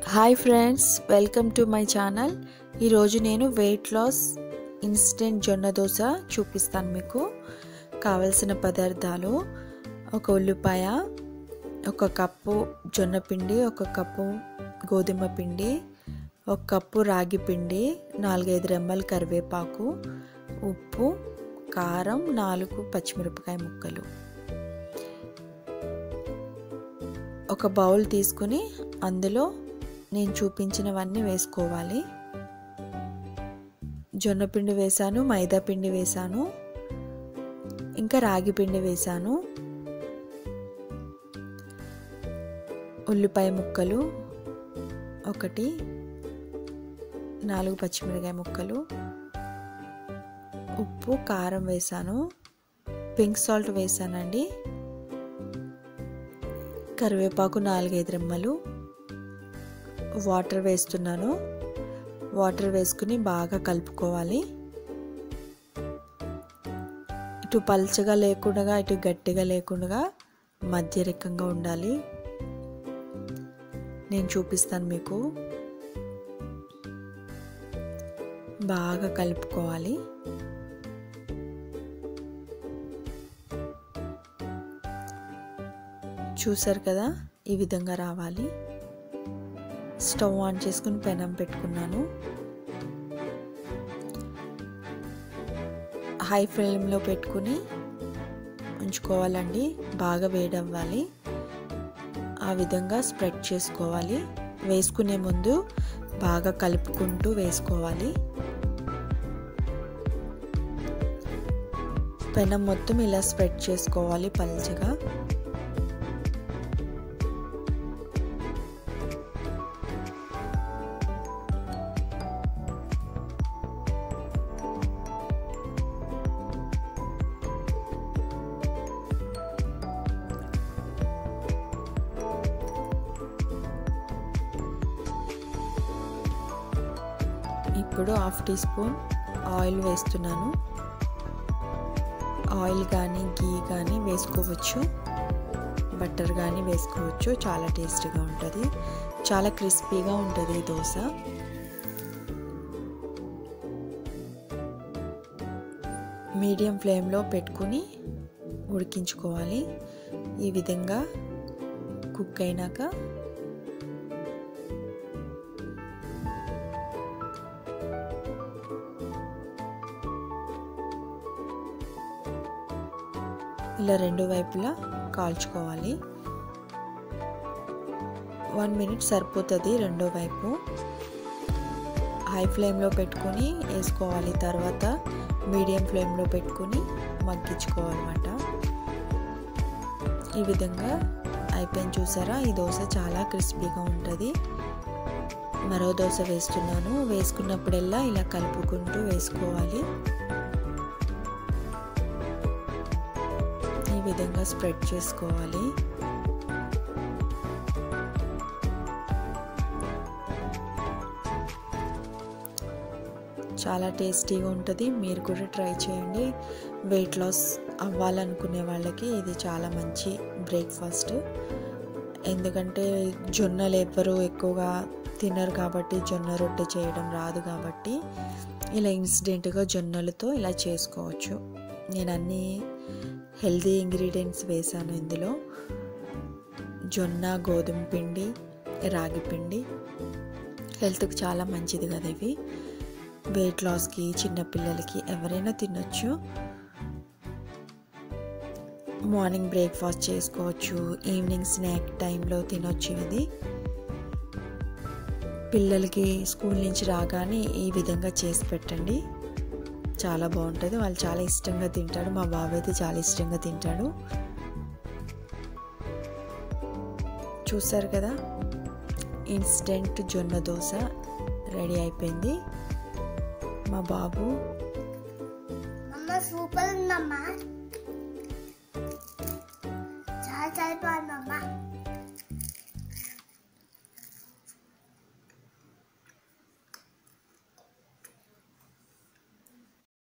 hi friends welcome to my channel ఈరోజు నేను weight loss instant జొన్న దోశ చూపిస్తాను మీకు కావలసిన పదార్థాలు ఒక ఉల్లిపాయ ఒక కప్పు జొన్న పిండి ఒక కప్పు గోధుమ పిండి ఒక కప్పు రాగి పిండి నాలుగైదు రెమ్మల కరివేపాకు ఉప్పు కారం నాలుగు పచ్చిమిరపకాయ ముక్కలు ఒక బౌల్ తీసుకుని అందులో నేను చూపించినవన్నీ వేసుకోవాలి జొన్న పిండి వేసాను మైదా పిండి వేసాను ఇంకా రాగి పిండి వేసాను ఉల్లిపాయ ముక్కలు ఒకటి నాలుగు పచ్చిమిరకాయ ముక్కలు ఉప్పు కారం వేసాను పింక్ సాల్ట్ వేసానండి కరివేపాకు నాలుగైదు రెమ్మలు వాటర్ వేస్తున్నాను వాటర్ వేసుకుని బాగా కలుపుకోవాలి ఇటు పల్చగా లేకుండా ఇటు గట్టిగా లేకుండా మధ్య రకంగా ఉండాలి నేను చూపిస్తాను మీకు బాగా కలుపుకోవాలి చూసారు కదా ఈ విధంగా రావాలి స్టవ్ ఆన్ చేసుకుని పెనం పెట్టుకున్నాను హై ఫ్లేమ్లో పెట్టుకుని ఉంచుకోవాలండి బాగా వేడవ్వాలి ఆ విధంగా స్ప్రెడ్ చేసుకోవాలి వేసుకునే ముందు బాగా కలుపుకుంటూ వేసుకోవాలి పెనం మొత్తం ఇలా స్ప్రెడ్ చేసుకోవాలి పల్చగా ఇప్పుడు హాఫ్ టీ స్పూన్ ఆయిల్ వేస్తున్నాను ఆయిల్ కానీ గీ కానీ వేసుకోవచ్చు బటర్ కానీ వేసుకోవచ్చు చాలా టేస్టీగా ఉంటుంది చాలా క్రిస్పీగా ఉంటుంది ఈ దోశ మీడియం ఫ్లేమ్లో పెట్టుకుని ఉడికించుకోవాలి ఈ విధంగా కుక్ అయినాక ఇలా రెండు వైపులా కాల్చుకోవాలి వన్ మినిట్ సరిపోతుంది రెండో వైపు హై ఫ్లేమ్లో పెట్టుకొని వేసుకోవాలి తర్వాత మీడియం ఫ్లేమ్లో పెట్టుకొని మగ్గించుకోవాలన్నమాట ఈ విధంగా అయిపోయింది చూసారా ఈ దోశ చాలా క్రిస్పీగా ఉంటుంది మరో దోశ వేస్తున్నాను వేసుకున్నప్పుడల్లా ఇలా కలుపుకుంటూ వేసుకోవాలి ఈ విధంగా స్ప్రెడ్ చేసుకోవాలి చాలా టేస్టీగా ఉంటుంది మీరు కూడా ట్రై చేయండి వెయిట్ లాస్ అవ్వాలనుకునే వాళ్ళకి ఇది చాలా మంచి బ్రేక్ఫాస్ట్ ఎందుకంటే జొన్నలు ఎవ్వరు ఎక్కువగా తినరు కాబట్టి జొన్న రొట్టె చేయడం రాదు కాబట్టి ఇలా ఇన్సిడెంట్గా జొన్నలతో ఇలా చేసుకోవచ్చు నేను అన్నీ హెల్దీ ఇంగ్రీడియంట్స్ వేసాను ఇందులో జొన్న గోధుమ పిండి రాగి పిండి హెల్త్కి చాలా మంచిది కదా ఇవి వెయిట్ లాస్కి చిన్నపిల్లలకి ఎవరైనా తినొచ్చు మార్నింగ్ బ్రేక్ఫాస్ట్ చేసుకోవచ్చు ఈవినింగ్ స్నాక్ టైంలో తినొచ్చు ఇది పిల్లలకి స్కూల్ నుంచి రాగానే ఈ విధంగా చేసి పెట్టండి చాలా బాగుంటుంది వాళ్ళు చాలా ఇష్టంగా తింటాడు మా బాబు అయితే చాలా ఇష్టంగా తింటాడు చూసారు కదా ఇన్స్టెంట్ జొన్న దోశ రెడీ అయిపోయింది మా బాబు అమ్మ సూపర్ ఉందమ్మా చాలా చాలా బాగుందమ్మా